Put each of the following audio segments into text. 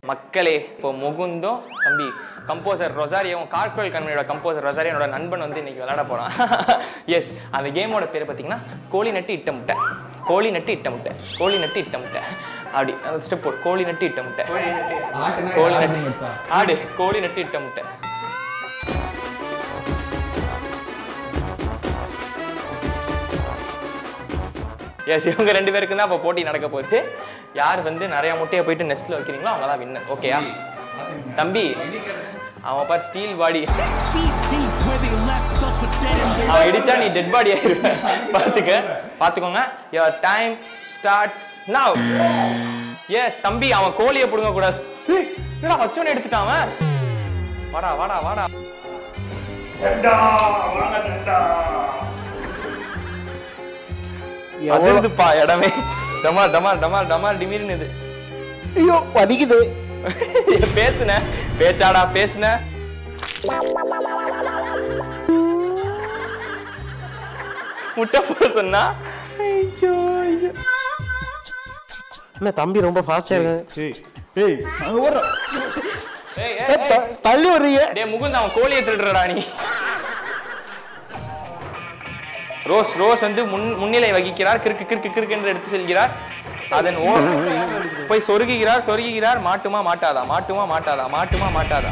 மக்களே இப்போ முகுந்தும் தம்பி கம்போசர் ரொசாரியும் கார்கோல் கண்மணியோட கம்போசர் ரொசாரியோ என்னோட நண்பன் வந்து இன்னைக்கு விளையாட போறான் எஸ் அந்த கேமோட பேர் பார்த்தீங்கன்னா கோழி நட்டு இட்ட முட்டை கோழி நட்டு இட்ட முட்டை கோழி நட்டு இட்ட முட்டை அப்படி ஸ்டெப் போடு கோழி நட்டு இட்ட முட்டை கோழி நட்டு ஆடு கோழி நட்டு இட்ட முட்டை எஸ் இவங்க ரெண்டு பேருக்கு தான் இப்போ போட்டி நடக்க போகுது யார் வந்து நிறைய முட்டையை போயிட்டு நெஸ்ட்ல வைக்கிறீங்களோ அவங்க தான் வின்னர் ஓகேயா தம்பி அவன் பார் ஸ்டீல் பாடி அவன் இடிச்சா நீ டெட் பாடி ஆயிருவ பார்த்துக்க பார்த்துக்கோங்க your time starts now yes தம்பி அவன் கோழியை பிடுங்க கூடாது ஏய், என்னடா வச்சவனே எடுத்துட்டான் அவன் வாடா வாடா வாடா அதிருதுப்பா இடமே டமால் டமால் டமால் டமால் டிமிர்னு இது ஐயோ வலிக்குது பேசுன பேச்சாடா பேசுன முட்டை போட சொன்னா ஐயோ, ஐயோ. என்ன தம்பி ரொம்ப ஃபாஸ்டா இருக்கு ஏய், ஏய், ஏய், ஏய், த- தள்ளி வர்றீங்க டேய் முகுந்த் அவன் கோழியை திருடுறடா நீ ரோஸ் ரோஸ் வந்து முன் முன்னிலை வகிக்கிறார் கிறுக்கு கிறுக்கு கிறுக்கு என்று எடுத்து செல்கிறார் அதன் ஓ போய் சொருகுகிறார் சொருகுகிறார் மாட்டுமா மாட்டாதா மாட்டுமா மாட்டாதா மாட்டுமா மாட்டாதா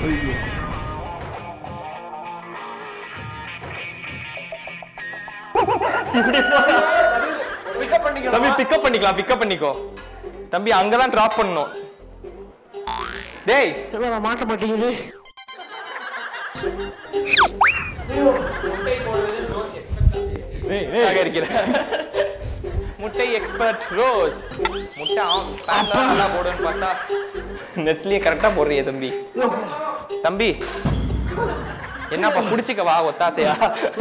தம்பி பிக்கப் பண்ணிக்கலாம் பிக்கப் பண்ணிக்கோ தம்பி அங்கதான் டிராப் பண்ணணும் டேய் என்ன நான் மாட்ட மாட்டேங்குது ஆக இருக்கிறார். முட்டை எக்ஸ்பர்ட் ரோஸ் முட்டை அவன் பேன்ல நல்லா போடுன்னு பார்த்தா நெட்ஸ்லயே கரெக்டா போடுறியே தம்பி தம்பி என்னப்பா புடிச்சுக்க வா ஒத்தாசையா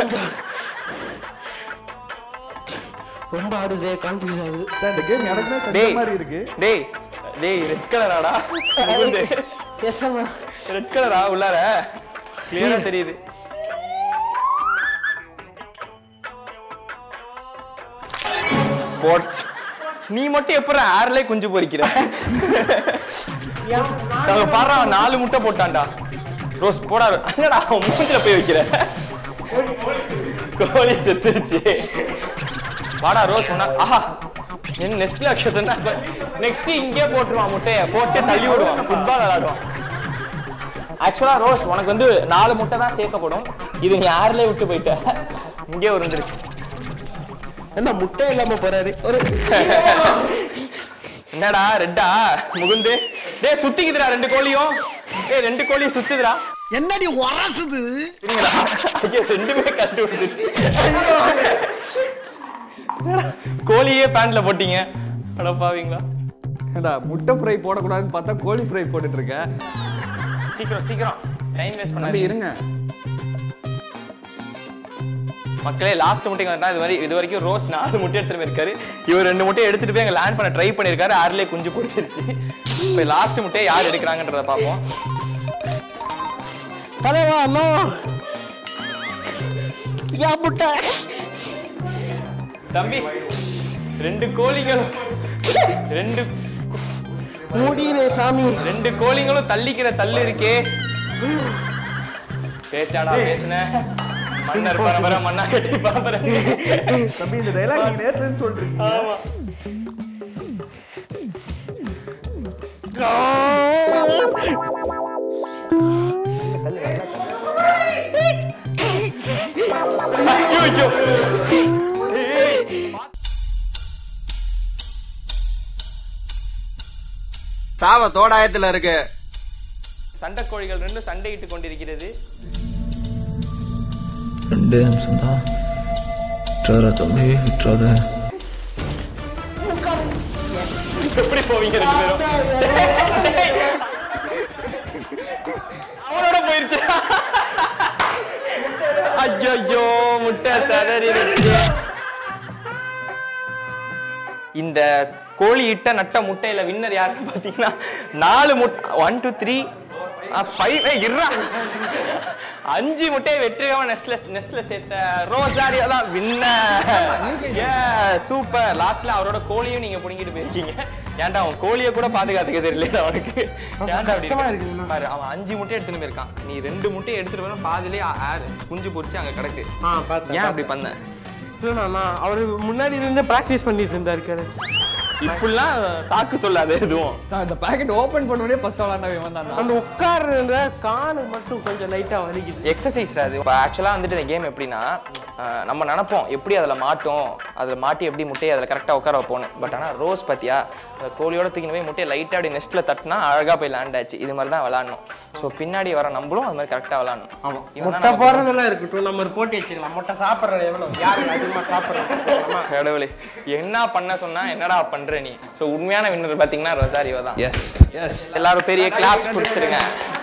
ரொம்ப ஆடுது கான்ஃபியூஸ் ஆகுது இந்த கேம் எனக்குமே சண்டை டேய் மாதிரி இருக்கு டேய் டேய் ரெட் கலராடா எஸ் அம்மா ரெட் கலரா உள்ளார கிளியரா தெரியுது போட்ஸ் நீ மட்டும் எப்பறம் ஏர்ல குஞ்சு பொறிக்கிற நாங்க பாடுறா நாலு முட்டை போட்டான்டா ரோஸ் போடா என்னடா அவன் மூஞ்சில போய் வைக்கிற கோழி செத்துருச்சு வாடா ரோஸ் சொன்னா ஆஹா என்ன நெக்ஸ்ட்ல வைக்க சொன்னா நெக்ஸ்ட் இங்கே போட்டுருவான் முட்டைய போட்டு தள்ளி விடுவான் ஃபுட்பால் விளையாடுவான் ஆக்சுவலா ரோஸ் உனக்கு வந்து நாலு முட்டை தான் சேர்க்கப்படும் இது நீ ஏர்லயே விட்டு போயிட்ட இங்கே இருந்துருக்கு என்ன முட்டை இல்லாம போறாரு ஒரு என்னடா ரெட்டா முகுந்து டேய் சுத்திக்குதுடா ரெண்டு கோழியும் டேய் ரெண்டு கோழியும் சுத்துதுடா என்னடி உரசுது இருங்கடா ஐயோ ரெண்டுமே கட்டு விட்டுச்சு கோழியே பேண்ட்ல போட்டீங்க அட பாவீங்களா ஏண்டா முட்டை ஃப்ரை போடக்கூடாதுன்னு பார்த்தா கோழி ஃப்ரை போட்டுட்டு இருக்கேன் சீக்கிரம் சீக்கிரம் டைம் வேஸ்ட் தம்பி பண்ணாதீங்க இருங்க மக்களே லாஸ்ட் முட்டைக்கு வந்தா இது மாதிரி இது வரைக்கும் ரோஸ் நாலு முட்டை எடுத்துட்டு போயிருக்காரு இவர் ரெண்டு முட்டையை எடுத்துட்டு போய் அங்க லேண்ட் பண்ண ட்ரை பண்ணிருக்காரு ஆறுலயே குஞ்சு பொரிச்சிருச்சு இப்போ லாஸ்ட் முட்டையை யார் எடுக்கிறாங்கன்றத பார்ப்போம் தலைவா அண்ணா ஏன் முட்டை தம்பி ரெண்டு கோழிகளும் ரெண்டு மூடினே சாமி ரெண்டு கோழிங்களும் தள்ளிக்கிற தள்ளு இருக்கே பேச்சாடா பேசுன மன்னர் பரம்பரை மண்ணா கட்டி பரம்பரை தம்பி இந்த டைலாக் நீங்க நேத்துல இருந்து சொல்லிட்டு இருக்கீங்க ஆமா ஐயோ, ஐயோ. சாவ தோடாயத்துல இருக்கு சண்டை கோழிகள் ரெண்டும் சண்டையிட்டுக் கொண்டிருக்கிறது ரெண்டே நிமிஷம் தான் விட்டுறாத தம்பி விட்டுறாத எப்படி போவீங்க ரெண்டு பேரும் அவனோட போயிருச்சு ஐயோ முட்டை சதறி இந்த கோழி இட்ட நட்ட முட்டையில வின்னர் யாருன்னு பாத்தீங்கன்னா நாலு முட்டை ஒன் டூ த்ரீ ஃபைவ் இருறா அஞ்சு முட்டையை வெற்றிகரமா நெஸ்ட்ல நெஸ்ட்ல சேர்த்த ரோசாரியோ தான் வின்ன சூப்பர் லாஸ்ட்ல அவரோட கோழியும் நீங்க புடிங்கிட்டு போயிருக்கீங்க ஏன்டா அவன் கோழியை கூட பாதுகாத்துக்க தெரியல அவனுக்கு ஏன்டா அப்படி கஷ்டமா இருக்க? இருக்குல்ல? பாரு அவன் அஞ்சு முட்டை எடுத்துட்டு போயிருக்கான் நீ ரெண்டு முட்டையை எடுத்துட்டு வர பாதிலே ஆ- ஆ- குஞ்சு பொரிச்சு அங்க கிடக்கு ஆ பார்த்தேன் ஏன் அப்படி பண்ண இல்லைண்ணா நான் அவர் முன்னாடி இருந்து ப்ராக்டிஸ் பண்ணிட்டு இருந்தாரு இப்படிலாம் சாக்கு சொல்லாத எதுவும் சார் இந்த பாக்கெட் ஓபன் பண்ண ஃபர்ஸ்ட் விளாண்டவே வந்தான் அந்த உட்கார்ற கானு மட்டும் கொஞ்சம் லைட்டா வலிக்குது எக்ஸசைஸ் அது இப்போ ஆக்சுவலாக வந்துட்டு இந்த கேம் எப்படின்னா அஹ், நம்ம நினைப்போம் எப்படி அதில் மாட்டோம் அதில் மாட்டி எப்படி முட்டையை அதில் கரெக்டாக உட்கார வைப்போன்னு பட் ஆனால் ரோஸ் பார்த்தியா அந்த கோழியோட தூக்கின்னு போய் முட்டையை லைட்டாக அப்படி நெஸ்ட்டில் தட்டினா அழகாக போய் லேண்ட் ஆச்சு இது மாதிரி தான் விளாடணும் ஸோ பின்னாடி வர நம்மளும் அது மாதிரி கரெக்டாக விளாடணும் ஆமா இவன் தான் முட்டை நமக்கு- போடுறதெல்லாம் இருக்கட்டும் நம்ம ஒரு போட்டி வச்சுக்கலாம் முட்டை சாப்பிட்றது எவ்வளவு யாரு அதிகமா சாப்பிட்றது கடவுளே என்ன பண்ண சொன்னா என்னடா பண்ற நீ ஸோ உண்மையான வின்னர் பார்த்தீங்கன்னா ரொசாரியோ தான் எஸ் எஸ் எல்லாரும் பெரிய கிளாப்ஸ் கொடுத்துருங்க